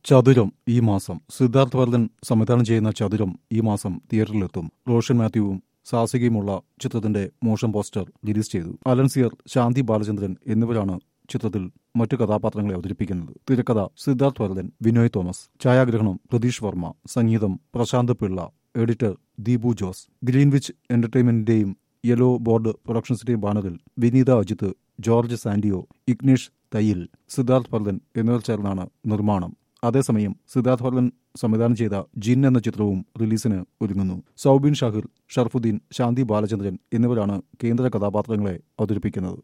ചതുരം ഈ മാസം സിദ്ധാർത്ഥ് വർദ്ധൻ സംവിധാനം ചെയ്യുന്ന ചതുരം ഈ മാസം തിയേറ്ററിലെത്തും റോഷൻ മാത്യുവും സാസികയുമുള്ള ചിത്രത്തിന്റെ മോഷൻ പോസ്റ്റർ റിലീസ് ചെയ്തു അലൻസിയർ ശാന്തി ബാലചന്ദ്രൻ എന്നിവരാണ് ചിത്രത്തിൽ മറ്റു കഥാപാത്രങ്ങളെ അവതരിപ്പിക്കുന്നത് തിരക്കഥ സിദ്ധാർത്ഥ് വർദ്ധൻ വിനോയ് തോമസ് ഛായാഗ്രഹണം പ്രതീഷ് വർമ്മ സംഗീതം പ്രശാന്ത് പിള്ള എഡിറ്റർ ദീപു ജോസ് ഗ്രീൻവിച്ച് എന്റർടൈൻമെന്റിന്റെയും യെല്ലോ ബോർഡ് പ്രൊഡക്ഷൻസിന്റെയും ബാനറിൽ വിനീത അജിത്ത് ജോർജ് സാന്റിയോ ഇഗ്നീഷ് തയ്യിൽ സിദ്ധാർത്ഥ് വർദ്ധൻ എന്നിവർ ചേർന്നാണ് നിർമ്മാണം അതേസമയം സിദ്ധാർത്ഥ് വർദ്ധൻ സംവിധാനം ചെയ്ത ജിൻ എന്ന ചിത്രവും റിലീസിന് ഒരുങ്ങുന്നു സൗബിൻ ഷാഹിർ ഷർഫുദ്ദീൻ ശാന്തി ബാലചന്ദ്രൻ എന്നിവരാണ് കേന്ദ്ര കഥാപാത്രങ്ങളെ അവതരിപ്പിക്കുന്നത്